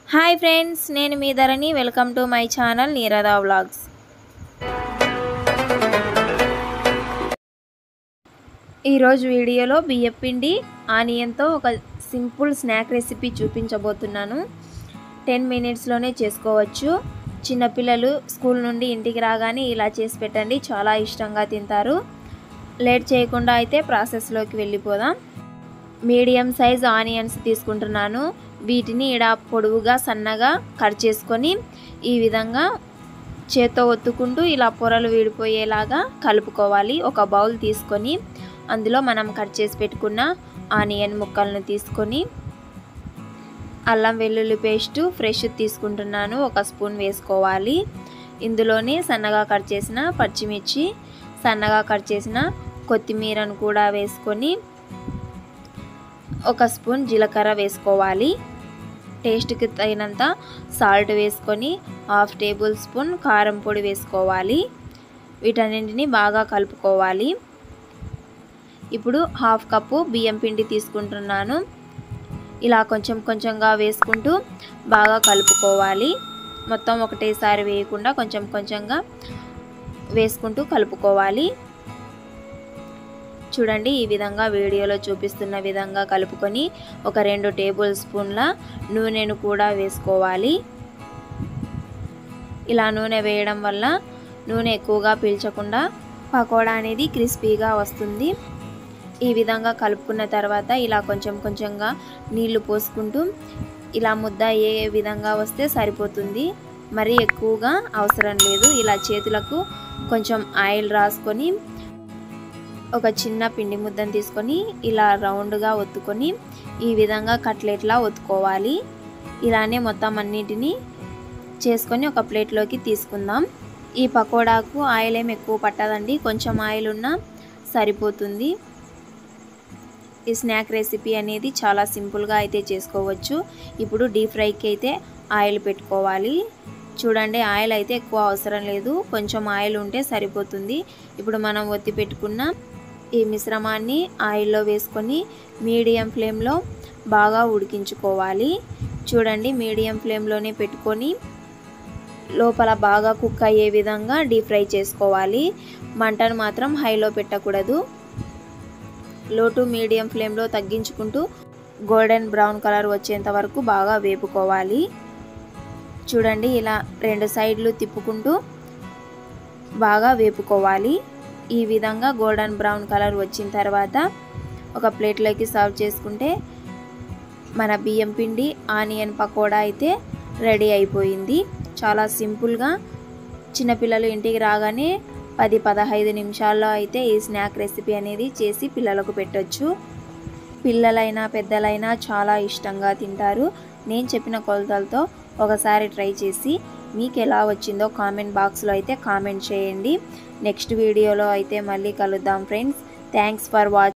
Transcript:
hi friends నేను మీ Dharani welcome to my channel Neerada vlogs ఈరోజు వీడియోలో బియ్యపిండి ఆనియన్తో ఒక సింపుల్ స్నాక్ రెసిపీ చూపించబోతున్నాను టెన్ మినిట్స్లోనే చేసుకోవచ్చు చిన్నపిల్లలు స్కూల్ నుండి ఇంటికి రాగానే ఇలా చేసి పెట్టండి చాలా ఇష్టంగా తింటారు లేట్ చేయకుండా అయితే ప్రాసెస్లోకి వెళ్ళిపోదాం మీడియం సైజ్ ఆనియన్స్ తీసుకుంటున్నాను వీటిని ఇడ పొడవుగా సన్నగా కట్ చేసుకొని ఈ విధంగా చేత్తో ఒత్తుకుంటూ ఇలా పొరలు విడిపోయేలాగా కలుపుకోవాలి ఒక బౌల్ తీసుకొని అందులో మనం కట్ చేసి పెట్టుకున్న ఆనియన్ ముక్కలను తీసుకొని అల్లం వెల్లుల్లి పేస్టు ఫ్రెష్ తీసుకుంటున్నాను ఒక స్పూన్ వేసుకోవాలి ఇందులోనే సన్నగా కట్ చేసిన పచ్చిమిర్చి సన్నగా కట్ చేసిన కొత్తిమీరను కూడా వేసుకొని ఒక స్పూన్ జీలకర్ర వేసుకోవాలి టేస్ట్కి తగినంత సాల్ట్ వేసుకొని హాఫ్ టేబుల్ స్పూన్ కారం పొడి వేసుకోవాలి వీటన్నింటిని బాగా కలుపుకోవాలి ఇప్పుడు హాఫ్ కప్పు బియ్యం పిండి తీసుకుంటున్నాను ఇలా కొంచెం కొంచెంగా వేసుకుంటూ బాగా కలుపుకోవాలి మొత్తం ఒకటేసారి వేయకుండా కొంచెం కొంచెంగా వేసుకుంటూ కలుపుకోవాలి చూడండి ఈ విధంగా వీడియోలో చూపిస్తున్న విధంగా కలుపుకొని ఒక రెండు టేబుల్ స్పూన్ల నూనెను కూడా వేసుకోవాలి ఇలా నూనె వేయడం వల్ల నూనె ఎక్కువగా పీల్చకుండా పకోడా అనేది క్రిస్పీగా వస్తుంది ఈ విధంగా కలుపుకున్న తర్వాత ఇలా కొంచెం కొంచెంగా నీళ్లు పోసుకుంటూ ఇలా ముద్ద ఏ విధంగా వస్తే సరిపోతుంది మరి ఎక్కువగా అవసరం లేదు ఇలా చేతులకు కొంచెం ఆయిల్ రాసుకొని ఒక చిన్న పిండి ముద్దను తీసుకొని ఇలా రౌండ్గా ఒత్తుకొని ఈ విధంగా కట్లెట్లా ఒత్తుకోవాలి ఇలానే మొత్తం అన్నిటినీ చేసుకొని ఒక ప్లేట్లోకి తీసుకుందాం ఈ పకోడాకు ఆయిల్ ఏం ఎక్కువ పట్టదండి కొంచెం ఆయిల్ ఉన్నా సరిపోతుంది ఈ స్నాక్ రెసిపీ అనేది చాలా సింపుల్గా అయితే చేసుకోవచ్చు ఇప్పుడు డీప్ ఫ్రైకి అయితే ఆయిల్ పెట్టుకోవాలి చూడండి ఆయిల్ అయితే ఎక్కువ అవసరం లేదు కొంచెం ఆయిల్ ఉంటే సరిపోతుంది ఇప్పుడు మనం ఒత్తి పెట్టుకున్న ఈ మిశ్రమాన్ని ఆయిల్లో వేసుకొని మీడియం ఫ్లేమ్లో బాగా ఉడికించుకోవాలి చూడండి మీడియం ఫ్లేమ్లోనే పెట్టుకొని లోపల బాగా కుక్ అయ్యే విధంగా డీప్ ఫ్రై చేసుకోవాలి మంటను మాత్రం హైలో పెట్టకూడదు లో టు మీడియం ఫ్లేమ్లో తగ్గించుకుంటూ గోల్డెన్ బ్రౌన్ కలర్ వచ్చేంత వరకు బాగా వేపుకోవాలి చూడండి ఇలా రెండు సైడ్లు తిప్పుకుంటూ బాగా వేపుకోవాలి ఈ విధంగా గోల్డెన్ బ్రౌన్ కలర్ వచ్చిన తర్వాత ఒక ప్లేట్లోకి సర్వ్ చేసుకుంటే మన బియ్యం పిండి ఆనియన్ పకోడా అయితే రెడీ అయిపోయింది చాలా సింపుల్గా చిన్నపిల్లలు ఇంటికి రాగానే పది పదహైదు నిమిషాల్లో అయితే ఈ స్నాక్ రెసిపీ అనేది చేసి పిల్లలకు పెట్టొచ్చు పిల్లలైనా పెద్దలైనా చాలా ఇష్టంగా తింటారు నేను చెప్పిన కొలతలతో ఒకసారి ట్రై చేసి మీకు ఎలా వచ్చిందో కామెంట్ బాక్స్లో అయితే కామెంట్ చేయండి నెక్స్ట్ వీడియోలో అయితే మళ్ళీ కలుద్దాం ఫ్రెండ్స్ థ్యాంక్స్ ఫర్ వాచ్